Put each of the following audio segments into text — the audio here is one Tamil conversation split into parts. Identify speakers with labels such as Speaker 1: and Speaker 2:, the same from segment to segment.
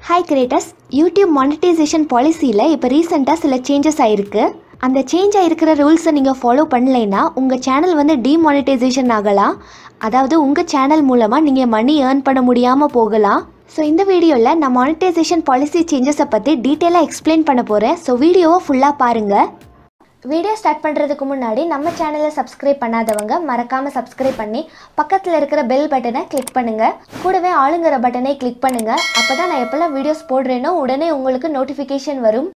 Speaker 1: ஹாய் கிரியேட்டர்ஸ் யூடியூப் மானிட்டைசேஷன் பாலிசியில் இப்போ ரீசெண்டாக சில சேஞ்சஸ் ஆயிருக்கு அந்த சேஞ்ச் ஆயிருக்கிற ரூல்ஸை நீங்கள் ஃபாலோ பண்ணலைன்னா உங்கள் சேனல் வந்து டிமானிட்டைசேஷன் ஆகலாம் அதாவது உங்கள் சேனல் மூலமாக நீங்கள் மணி ஏர்ன் பண்ண முடியாமல் போகலாம் ஸோ இந்த வீடியோவில் நான் மானிட்டைசேஷன் பாலிசி சேஞ்சஸை பற்றி டீட்டெயிலாக எக்ஸ்பிளைன் பண்ண போகிறேன் ஸோ வீடியோவை ஃபுல்லாக பாருங்கள் வீடியோ ஸ்டார்ட் பண்ணுறதுக்கு முன்னாடி நம்ம சேனலை சப்ஸ்கிரைப் பண்ணாதவங்க மறக்காமல் சப்ஸ்கிரைப் பண்ணி பக்கத்தில் இருக்கிற பெல் பட்டனை கிளிக் பண்ணுங்கள் கூடவே ஆளுங்கிற பட்டனை கிளிக் பண்ணுங்கள் அப்போ தான் நான் எப்போல்லாம் வீடியோஸ் போடுறேனோ உடனே உங்களுக்கு நோட்டிஃபிகேஷன் வரும்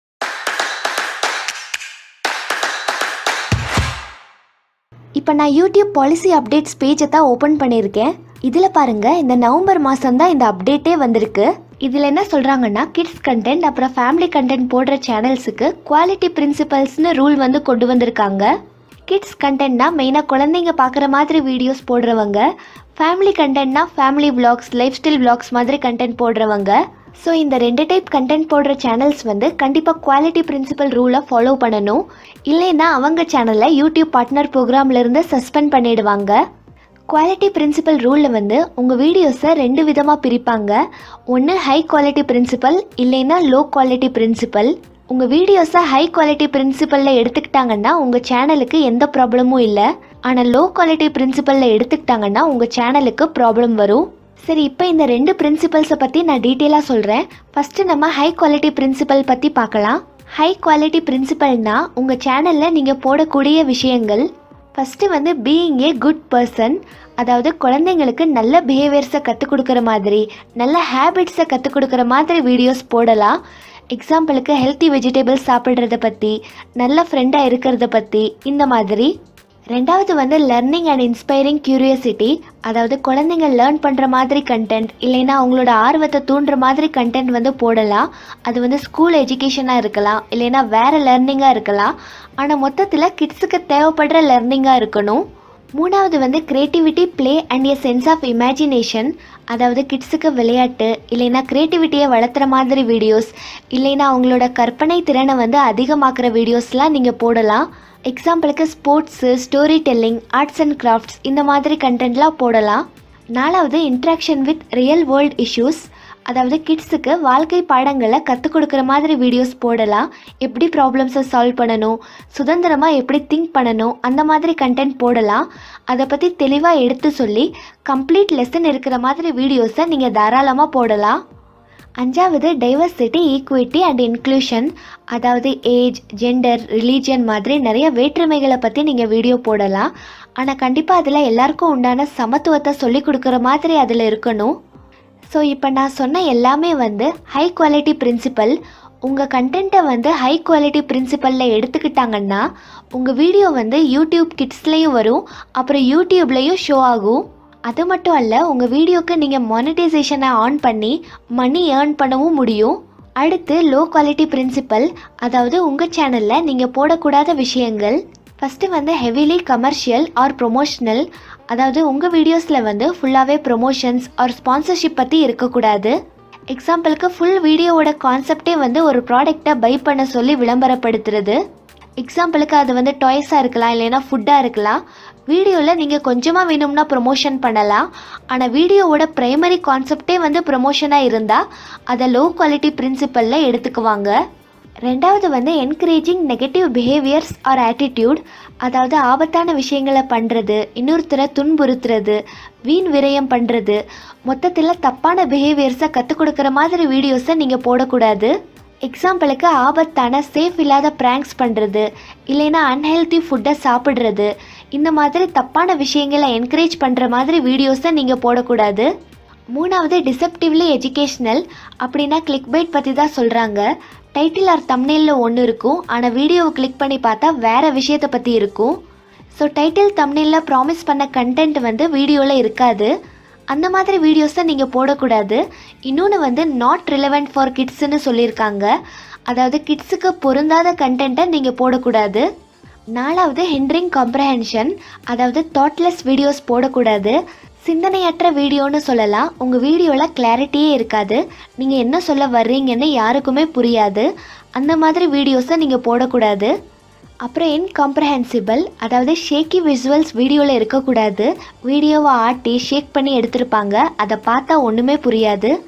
Speaker 1: இப்போ நான் யூடியூப் பாலிசி அப்டேட்ஸ் பேஜை தான் ஓப்பன் பண்ணியிருக்கேன் இதில் பாருங்கள் இந்த நவம்பர் மாதம் தான் இந்த அப்டேட்டே வந்திருக்கு இதில் என்ன சொல்கிறாங்கன்னா கிட்ஸ் கண்டென்ட் அப்புறம் ஃபேமிலி கண்டென்ட் போடுற சேனல்ஸுக்கு குவாலிட்டி பிரின்சிபல்ஸ்னு ரூல் வந்து கொண்டு வந்திருக்காங்க கிட்ஸ் கண்டென்ட்னா மெயினாக குழந்தைங்க பார்க்குற மாதிரி வீடியோஸ் போடுறவங்க ஃபேமிலி கண்டென்ட்னா family vlogs lifestyle vlogs மாதிரி கண்டென்ட் போடுறவங்க ஸோ இந்த ரெண்டு டைப் கண்டென்ட் போடுற சேனல்ஸ் வந்து கண்டிப்பாக குவாலிட்டி பிரின்சிபல் ரூலை ஃபாலோ பண்ணணும் இல்லைன்னா அவங்க சேனலை யூடியூப் பார்ட்னர் ப்ரோக்ராம்லேருந்து சஸ்பெண்ட் பண்ணிடுவாங்க குவாலிட்டி பிரின்சிபல் ரூலில் வந்து உங்கள் வீடியோஸை ரெண்டு விதமாக பிரிப்பாங்க ஒன்று ஹை குவாலிட்டி பிரின்சிபல் இல்லைன்னா லோ குவாலிட்டி பிரின்சிபல் உங்கள் வீடியோஸை ஹை குவாலிட்டி பிரின்சிபலில் எடுத்துக்கிட்டாங்கன்னா உங்கள் சேனலுக்கு எந்த ப்ராப்ளமும் இல்லை ஆனால் லோ குவாலிட்டி பிரின்சிபலில் எடுத்துக்கிட்டாங்கன்னா உங்கள் சேனலுக்கு ப்ராப்ளம் வரும் சரி இப்போ இந்த ரெண்டு பிரின்சிபல்ஸை பற்றி நான் டீட்டெயிலாக சொல்கிறேன் ஃபஸ்ட்டு நம்ம ஹை குவாலிட்டி பிரின்சிபல் பற்றி பார்க்கலாம் ஹை குவாலிட்டி பிரின்சிபல்னா உங்கள் சேனலில் நீங்கள் போடக்கூடிய விஷயங்கள் ஃபஸ்ட்டு வந்து பீயிங் ஏ குட் பர்சன் அதாவது குழந்தைங்களுக்கு நல்ல பிஹேவியர்ஸை கற்றுக் கொடுக்குற மாதிரி நல்ல ஹேபிட்ஸை கற்றுக் கொடுக்குற மாதிரி வீடியோஸ் போடலாம் எக்ஸாம்பிளுக்கு ஹெல்த்தி வெஜிடபிள்ஸ் சாப்பிட்றத பற்றி நல்ல ஃப்ரெண்டாக இருக்கிறத பற்றி இந்த மாதிரி ரெண்டாவது வந்து லர்னிங் அண்ட் இன்ஸ்பைரிங் கியூரியாசிட்டி அதாவது குழந்தைங்க லேர்ன் பண்ணுற மாதிரி கண்டென்ட் இல்லைன்னா அவங்களோட ஆர்வத்தை தூண்டுற மாதிரி கண்டென்ட் வந்து போடலாம் அது வந்து ஸ்கூல் எஜுகேஷனாக இருக்கலாம் இல்லைன்னா வேறு லேர்னிங்காக இருக்கலாம் ஆனால் மொத்தத்தில் கிட்ஸுக்கு தேவைப்படுற லேர்னிங்காக இருக்கணும் மூணாவது வந்து creativity play and a sense of imagination அதாவது கிட்ஸுக்கு விளையாட்டு இல்லைன்னா க்ரியேட்டிவிட்டியை வளர்த்துற மாதிரி வீடியோஸ் இல்லைன்னா அவங்களோட கற்பனை திறனை வந்து அதிகமாக்குற வீடியோஸ்லாம் நீங்கள் போடலாம் எக்ஸாம்பிளுக்கு sports story telling arts and crafts இந்த மாதிரி கண்டென்ட்லாம் போடலாம் நாலாவது interaction with real world issues அதாவது கிட்ஸுக்கு வாழ்க்கை பாடங்களை கற்றுக் கொடுக்குற மாதிரி வீடியோஸ் போடலாம் எப்படி ப்ராப்ளம்ஸை சால்வ் பண்ணணும் சுதந்திரமாக எப்படி திங்க் பண்ணணும் அந்த மாதிரி கண்டென்ட் போடலாம் அதை பற்றி தெளிவாக எடுத்து சொல்லி கம்ப்ளீட் லெசன் இருக்கிற மாதிரி வீடியோஸை நீங்கள் தாராளமாக போடலாம் அஞ்சாவது டைவர்சிட்டி ஈக்குவிட்டி அண்ட் இன்க்ளூஷன் அதாவது ஏஜ் ஜெண்டர் ரிலீஜியன் மாதிரி நிறைய வேற்றுமைகளை பற்றி நீங்கள் வீடியோ போடலாம் ஆனால் கண்டிப்பாக அதில் எல்லாருக்கும் உண்டான சமத்துவத்தை சொல்லி கொடுக்குற மாதிரி அதில் இருக்கணும் ஸோ இப்போ நான் சொன்ன எல்லாமே வந்து ஹை குவாலிட்டி பிரின்சிபல் உங்கள் கண்டென்ட்டை வந்து ஹை குவாலிட்டி பிரின்சிபலில் எடுத்துக்கிட்டாங்கன்னா உங்கள் வீடியோ வந்து யூடியூப் கிட்ஸ்லேயும் வரும் அப்புறம் யூடியூப்லேயும் ஷோ ஆகும் அது மட்டும் அல்ல உங்கள் வீடியோக்கு நீங்கள் மானிட்டைசேஷனை ஆன் பண்ணி மணி ஏர்ன் பண்ணவும் முடியும் அடுத்து லோ குவாலிட்டி பிரின்சிபல் அதாவது உங்கள் சேனலில் நீங்கள் போடக்கூடாத விஷயங்கள் ஃபஸ்ட்டு வந்து ஹெவிலி கமர்ஷியல் ஆர் ப்ரொமோஷ்னல் அதாவது உங்கள் வீடியோஸில் வந்து ஃபுல்லாகவே ப்ரொமோஷன்ஸ் ஆர் ஸ்பான்சர்ஷிப் பற்றி இருக்கக்கூடாது எக்ஸாம்பிளுக்கு ஃபுல் வீடியோவோட கான்செப்டே வந்து ஒரு ப்ராடக்டை பை பண்ண சொல்லி விளம்பரப்படுத்துறது எக்ஸாம்பிளுக்கு அது வந்து டாய்ஸாக இருக்கலாம் இல்லைன்னா ஃபுட்டாக இருக்கலாம் வீடியோவில் நீங்கள் கொஞ்சமாக வேணும்னா ப்ரொமோஷன் பண்ணலாம் ஆனால் வீடியோவோட ப்ரைமரி கான்செப்டே வந்து ப்ரொமோஷனாக இருந்தால் அதை லோ குவாலிட்டி பிரின்சிபலில் எடுத்துக்குவாங்க ரெண்டாவது வந்து encouraging negative behaviours or attitude அதாவது ஆபத்தான விஷயங்களை பண்ணுறது இன்னொருத்தரை துன்புறுத்துறது வீண் விரயம் பண்ணுறது மொத்தத்தில் தப்பான பிஹேவியர்ஸை கற்றுக் கொடுக்குற மாதிரி வீடியோஸை நீங்கள் போடக்கூடாது எக்ஸாம்பிளுக்கு ஆபத்தான சேஃப் இல்லாத ப்ராங்க்ஸ் பண்ணுறது இல்லைன்னா அன்ஹெல்த்தி ஃபுட்டை சாப்பிட்றது இந்த மாதிரி தப்பான விஷயங்களை என்கரேஜ் பண்ணுற மாதிரி வீடியோஸை நீங்கள் போடக்கூடாது மூணாவது டிசப்டிவ்லி எஜுகேஷ்னல் அப்படின்னா கிளிக் பைட் பற்றி தான் சொல்கிறாங்க டைட்டில் ஆர் தம்னேலில் ஒன்று இருக்கும் ஆனால் வீடியோவை கிளிக் பண்ணி பார்த்தா வேறு விஷயத்தை பற்றி இருக்கும் ஸோ டைட்டில் தம்னேலில் ப்ராமிஸ் பண்ண கண்டென்ட் வந்து வீடியோவில் இருக்காது அந்த மாதிரி வீடியோஸை நீங்கள் போடக்கூடாது இன்னொன்று வந்து நாட் ரிலவெண்ட் ஃபார் கிட்ஸுன்னு சொல்லியிருக்காங்க அதாவது கிட்ஸுக்கு பொருந்தாத கண்டென்ட்டை நீங்கள் போடக்கூடாது நாலாவது ஹிண்ட்ரிங் காம்ப்ரஹென்ஷன் அதாவது தாட்லெஸ் வீடியோஸ் போடக்கூடாது சிந்தனையற்ற வீடியோன்னு சொல்லலாம் உங்கள் வீடியோவில் கிளாரிட்டியே இருக்காது நீங்கள் என்ன சொல்ல வர்றீங்கன்னு யாருக்குமே புரியாது அந்த மாதிரி வீடியோஸை நீங்கள் போடக்கூடாது அப்புறம் இன்காம்ப்ரஹென்சிபிள் அதாவது ஷேக்கி விசுவல்ஸ் வீடியோவில் இருக்கக்கூடாது வீடியோவை ஆட்டி ஷேக் பண்ணி எடுத்திருப்பாங்க அதை பார்த்தா ஒன்றுமே புரியாது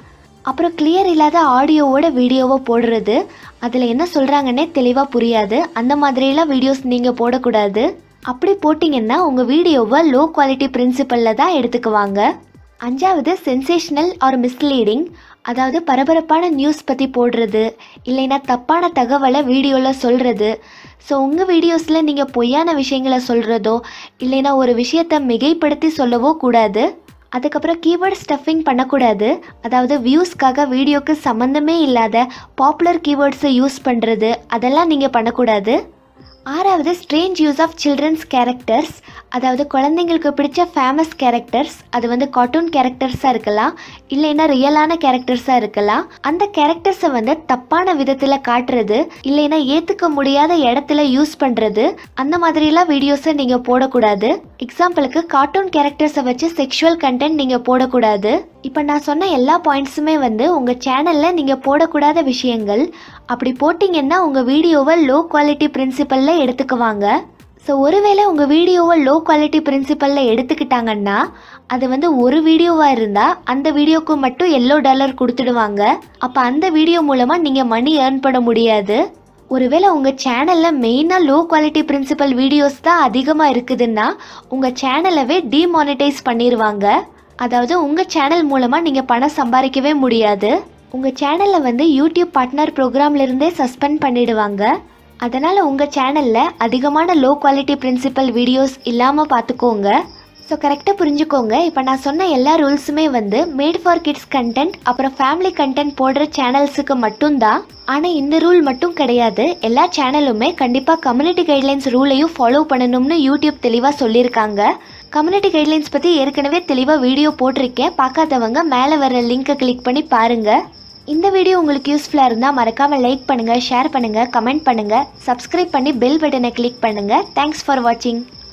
Speaker 1: அப்புறம் கிளியர் இல்லாத ஆடியோவோட வீடியோவை போடுறது அதில் என்ன சொல்கிறாங்கன்னே தெளிவாக புரியாது அந்த மாதிரியெல்லாம் வீடியோஸ் நீங்கள் போடக்கூடாது அப்படி போட்டிங்கன்னா உங்கள் வீடியோவை லோ குவாலிட்டி பிரின்சிபலில் தான் எடுத்துக்குவாங்க அஞ்சாவது சென்சேஷனல் ஆர் மிஸ்லீடிங் அதாவது பரபரப்பான நியூஸ் பற்றி போடுறது இல்லைன்னா தப்பான தகவலை வீடியோவில் சொல்கிறது ஸோ உங்கள் வீடியோஸில் நீங்கள் பொய்யான விஷயங்களை சொல்கிறதோ இல்லைன்னா ஒரு விஷயத்தை மிகைப்படுத்தி சொல்லவோ கூடாது அதுக்கப்புறம் கீவேர்ட் ஸ்டஃபிங் பண்ணக்கூடாது அதாவது வியூஸ்க்காக வீடியோக்கு சம்மந்தமே இல்லாத பாப்புலர் கீவேர்ட்ஸை யூஸ் பண்ணுறது அதெல்லாம் நீங்கள் பண்ணக்கூடாது ஆறாவது strange use of children's characters அதாவது குழந்தைங்களுக்கு பிடிச்ச ஃபேமஸ் கேரக்டர்ஸ் அது வந்து கார்ட்டூன் கேரக்டர்ஸாக இருக்கலாம் இல்லைன்னா ரியலான கேரக்டர்ஸாக இருக்கலாம் அந்த கேரக்டர்ஸை வந்து தப்பான விதத்தில் காட்டுறது இல்லைன்னா ஏற்றுக்க முடியாத இடத்துல யூஸ் பண்ணுறது அந்த மாதிரிலாம் வீடியோஸை நீங்கள் போடக்கூடாது எக்ஸாம்பிளுக்கு கார்ட்டூன் கேரக்டர்ஸை வச்சு செக்ஷுவல் கண்டென்ட் நீங்கள் போடக்கூடாது இப்போ நான் சொன்ன எல்லா பாயிண்ட்ஸுமே வந்து உங்கள் சேனலில் நீங்கள் போடக்கூடாத விஷயங்கள் அப்படி போட்டிங்கன்னா உங்கள் வீடியோவை லோ குவாலிட்டி பிரின்சிபலில் எடுத்துக்குவாங்க ஸோ ஒருவேளை உங்கள் வீடியோவை லோ குவாலிட்டி பிரின்சிபலில் எடுத்துக்கிட்டாங்கன்னா அது வந்து ஒரு வீடியோவாக இருந்தால் அந்த வீடியோக்கு மட்டும் எல்லோ டாலர் கொடுத்துடுவாங்க அப்போ அந்த வீடியோ மூலமாக நீங்கள் மணி ஏர்ன் பண்ண முடியாது ஒருவேளை உங்கள் சேனலில் மெயினாக லோ குவாலிட்டி பிரின்சிபல் வீடியோஸ் தான் அதிகமாக இருக்குதுன்னா உங்கள் சேனலவே டிமானிட்டைஸ் பண்ணிடுவாங்க அதாவது உங்கள் சேனல் மூலமாக நீங்கள் பணம் சம்பாதிக்கவே முடியாது உங்கள் சேனலில் வந்து யூடியூப் பார்ட்னர் ப்ரோக்ராம்லேருந்தே சஸ்பெண்ட் பண்ணிடுவாங்க அதனால் உங்கள் சேனலில் அதிகமான லோ குவாலிட்டி பிரின்சிபல் வீடியோஸ் இல்லாமல் பார்த்துக்கோங்க ஸோ கரெக்டாக புரிஞ்சுக்கோங்க இப்போ நான் சொன்ன எல்லா ரூல்ஸுமே வந்து மேட் ஃபார் கிட்ஸ் கண்டென்ட் அப்புறம் ஃபேமிலி கண்டென்ட் போடுற சேனல்ஸுக்கு மட்டும்தான் ஆனால் இந்த ரூல் மட்டும் கிடையாது எல்லா சேனலுமே கண்டிப்பாக கம்யூனிட்டி கைட்லைன்ஸ் ரூலையும் ஃபாலோ பண்ணணும்னு யூடியூப் தெளிவாக சொல்லியிருக்காங்க கம்யூனிட்டி கைட்லைன்ஸ் பற்றி ஏற்கனவே தெளிவாக வீடியோ போட்டிருக்கேன் பார்க்காதவங்க மேலே வர லிங்க்கை கிளிக் பண்ணி பாருங்கள் இந்த வீடியோ உங்களுக்கு யூஸ்ஃபுல்லாக இருந்தால் மறக்காமல் லைக் பண்ணுங்கள் ஷேர் பண்ணுங்கள் கமெண்ட் பண்ணுங்கள் சப்ஸ்கிரைப் பண்ணி பெல் பட்டனை கிளிக் பண்ணுங்கள் தேங்க்ஸ் ஃபார் வாட்சிங்